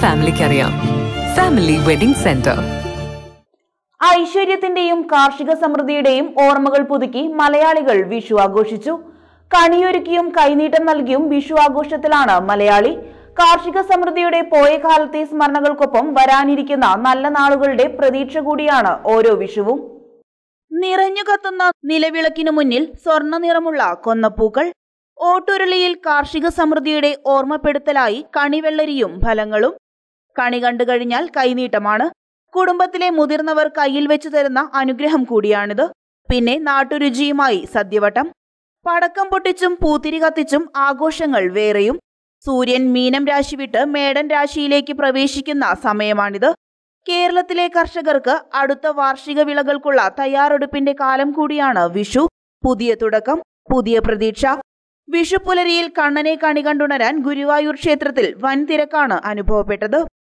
ഫാമിലിക്ക് അറിയാം family wedding centre ഐശ്വര്യത്തിന്റെയും കാർഷിക സമൃദ്ധിയുടെയും ഓർമ്മകൾ പുതുക്കി മലയാളികൾ വിഷു ആഘോഷിച്ചു കണിയൊരുക്കിയും കൈനീട്ടം നൽകിയും വിഷു ആഘോഷത്തിലാണ് മലയാളി കാർഷിക സമൃദ്ധിയുടെ പോയ കാലത്തെ സ്മരണകൾക്കൊപ്പം വരാനിരിക്കുന്ന നല്ല നാളുകളുടെ പ്രതീക്ഷ കൂടിയാണ് ഓരോ വിഷുവും നിറഞ്ഞു കത്തുന്ന നിലവിളക്കിനു മുന്നിൽ സ്വർണ്ണ നിറമുള്ള കൊന്നപ്പൂക്കൾ ഓട്ടുരുളിയിൽ കാർഷിക സമൃദ്ധിയുടെ ഓർമ്മപ്പെടുത്തലായി കണിവെള്ളരിയും ഫലങ്ങളും കണി കണ്ടു കഴിഞ്ഞാൽ കൈനീട്ടമാണ് കുടുംബത്തിലെ മുതിർന്നവർ കയ്യിൽ വെച്ചു തരുന്ന അനുഗ്രഹം കൂടിയാണിത് പിന്നെ നാട്ടുരുചിയുമായി സദ്യവട്ടം പടക്കം പൊട്ടിച്ചും പൂത്തിരി കത്തിച്ചും ആഘോഷങ്ങൾ വേറെയും സൂര്യൻ മീനം രാശി വിട്ട് മേടൻ രാശിയിലേക്ക് പ്രവേശിക്കുന്ന സമയമാണിത് കേരളത്തിലെ കർഷകർക്ക് അടുത്ത വാർഷിക വിളകൾക്കുള്ള തയ്യാറെടുപ്പിന്റെ കാലം കൂടിയാണ് വിഷു പുതിയ തുടക്കം പുതിയ പ്രതീക്ഷ വിഷുപ്പുലരിയിൽ കണ്ണനെ കണി കണ്ടുണരാൻ ഗുരുവായൂർ ക്ഷേത്രത്തിൽ വൻ തിരക്കാണ് അനുഭവപ്പെട്ടത്